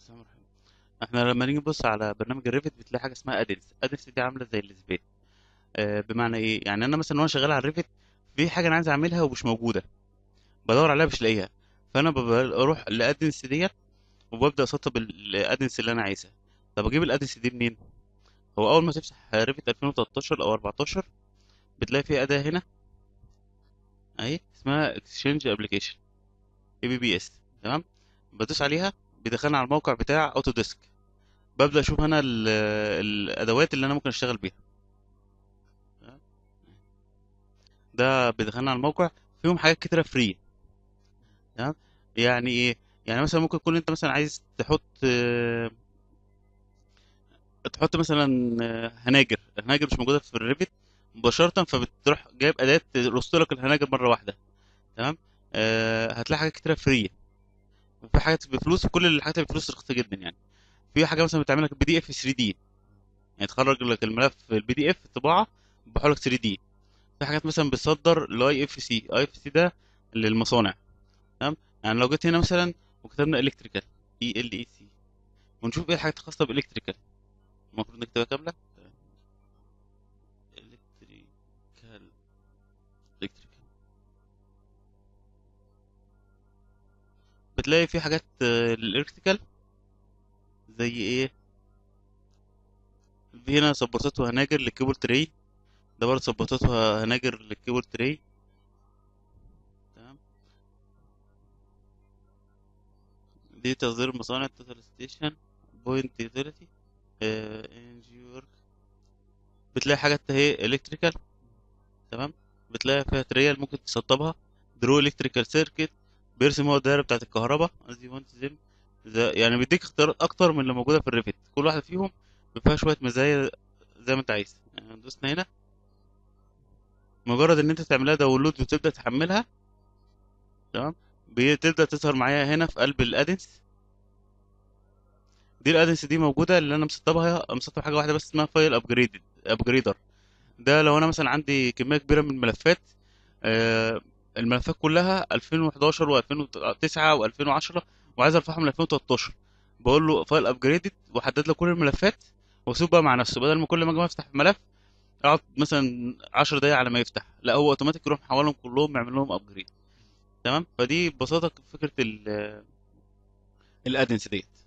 الرحمن الرحيم احنا لما نيجي نبص على برنامج الريفت بتلاقي حاجه اسمها ادنس ادنس دي عامله زي الاثبات آه بمعنى ايه يعني انا مثلا وانا شغال على الريفت في حاجه انا عايز اعملها ومش موجوده بدور عليها مش لاقيها فانا بروح لادنس ديت وببدا اسطب الادنس اللي انا عايزها طب اجيب الادنس دي منين هو اول ما تفتح ريفت 2013 او 14 بتلاقي في اداه هنا اهي اسمها اكسشينج ابلكيشن اي بي بي اس تمام بدوس عليها بيدخلنا على الموقع بتاع اوتوديسك ببدا اشوف انا ال- الادوات اللي انا ممكن اشتغل بيها تمام؟ ده بيدخلنا على الموقع فيهم حاجات كتيره فري تمام يعني ايه يعني مثلا ممكن تكون انت مثلا عايز تحط آه، تحط مثلا آه، هناجر الهناجر مش موجوده في الريفت مباشره فبتروح جايب اداه ترص لك الهناجر مره واحده تمام آه هتلاقي حاجات كتيره فري وفي حاجات بفلوس وكل الحاجات اللي بفلوس رخيصه جدا يعني في حاجه مثلا بتعمل لك بي دي اف 3 دي يعني تخرج لك الملف البي دي اف طباعه بحول لك 3 دي في حاجات مثلا بتصدر الاي اف سي اي اف سي ده للمصانع تمام يعني لو جيت هنا مثلا وكتبنا الكتريكال اي ال اي سي ونشوف ايه الحاجات الخاصه بالالكتريكال المفروض نكتبها كامله الكتريكال الكتريكال بتلاقي في حاجات آه، للالكتريكال زي ايه في هنا سبورتات وهناجر للكيبل تري ده برضه سبورتات وهناجر للكيبل تري تمام دي تصدير المصانع توتال ستيشن بوينت يوتيليتي ان جي ورك بتلاقي حاجات اهي الكتريكال تمام بتلاقي فيها تريال ممكن تسطبها درو الكتريكال سيركت بيرسم هو الدايره بتاعت الكهرباء as you want them ده يعني بيديك اختيارات اكتر من اللي موجوده في الريفت كل واحده فيهم فيها شويه مزايا زي ما انت عايز يعني دوسنا هنا مجرد ان انت تعملها داونلود وتبدا تحملها تمام بتبدا تظهر معايا هنا في قلب الادنس دي الادنس دي موجوده اللي انا مسطبها مسطب حاجه واحده بس اسمها فايل ابجريد ابجريدر ده لو انا مثلا عندي كميه كبيره من الملفات آه، الملفات كلها 2011 و2009 و2010 وعايز ارفعهم ل 2013 بقول له فايل ابجريدد واحدد له كل الملفات واسيبه بقى مع نفسه بدل ما كل ما اجي افتح الملف اقعد مثلا 10 دقايق على ما يفتح لا هو اوتوماتيك يروح محولهم كلهم يعمل لهم ابجريد تمام فدي ببساطه فكره ال- الادنس ديت